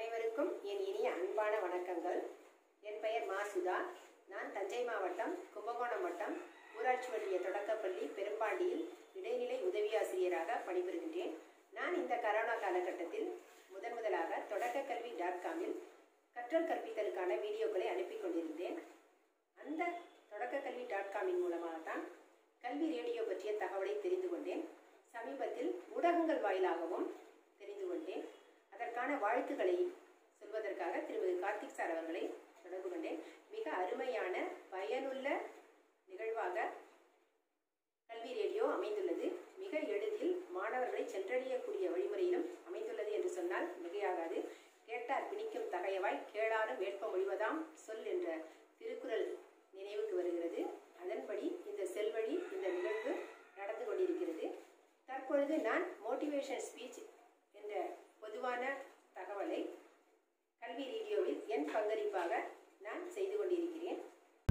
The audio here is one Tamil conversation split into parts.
அனைவருக்கும் என் இனிய அன்பான வணக்கங்கள் என் பெயர் மா சுதா நான் தஞ்சை மாவட்டம் கும்பகோணம் வட்டம் ஊராட்சி ஒன்றிய தொடக்கப்பள்ளி பெரும்பாண்டியில் இடைநிலை உதவி ஆசிரியராக பணிபுரிகின்றேன் நான் இந்த கரோனா காலகட்டத்தில் முதன் முதலாக தொடக்க கல்வி டாட் காமில் கற்றல் கற்பித்தலுக்கான வீடியோக்களை அனுப்பி கொண்டிருந்தேன் அந்த தொடக்க கல்வி டாட் காமின் மூலமாக தான் கல்வி ரேடியோ பற்றிய தகவலை தெரிந்து கொண்டேன் சமீபத்தில் ஊடகங்கள் வாயிலாகவும் தெரிந்து கொண்டேன் அதற்கான வாழ்த்துக்களை சொல்வதற்காக திருமதி கார்த்திக் சார் அவர்களை தொடர்பு கொண்டேன் மிக அருமையான பயனுள்ள நிகழ்வாக கல்வி ரேடியோ அமைந்துள்ளது மிக எளிதில் மாணவர்களை சென்றடையக்கூடிய வழிமுறையிலும் அமைந்துள்ளது என்று சொன்னால் மிகையாகாது கேட்டார் பிணிக்கும் தகையவாய் கேளாரும் வேட்ப மொழிவதாம் சொல் என்ற திருக்குறள் நினைவுக்கு வருகிறது அதன்படி இந்த செல்வழி இந்த நிகழ்வு நடந்து கொண்டிருக்கிறது தற்பொழுது நான் மோட்டிவேஷன் ஸ்பீச் என்ற பொதுவான தகவலை கல்வி ரேடியோவில் என் பங்களிப்பாக நான் செய்து கொண்டிருக்கிறேன்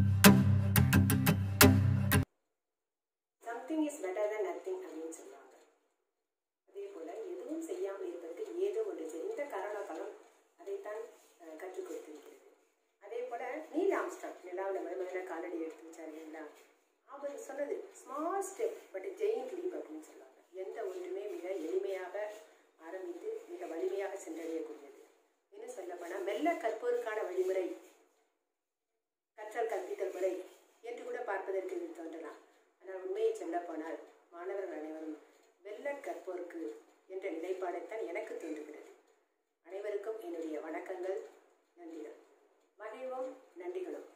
something is better than nothing அப்படின்னு சொல்லுவாங்க அதே போல எதுவும் செய்யாமல் இருப்பதற்கு ஏதோ ஒன்று செய் இந்த கரோனா காலம் அதைத்தான் அஹ், கற்றுக் கொடுத்திருக்கிறது அதே போல நீல் ஆம்ஸ்டாங் நிலாவில் முதல்ல காலடி எடுத்து வச்சார் இல்லைங்களா அவர் சொன்னது small step but giant leap அப்படின்னு சொல்லுவாங்க எந்த ஒன்றுமே மிக எளிமையாக ஆரம்பித்து மிக வலிமையாக சென்றடையக்கூடியது இன்னும் சொல்லப்போனால் மெல்ல கற்போருக்கான வழிமுறை கற்றல் கற்பித்தல் முறை என்று கூட பார்ப்பதற்கு இது தோன்றலாம் ஆனால் உண்மையை சொல்லப்போனால் மாணவர்கள் அனைவரும் வெல்ல கற்போருக்கு என்ற நிலைப்பாடைத்தான் எனக்கு தோன்றுகிறது அனைவருக்கும் என்னுடைய வணக்கங்கள் நன்றிகள் மகிழ்வோம் நன்றிகளும்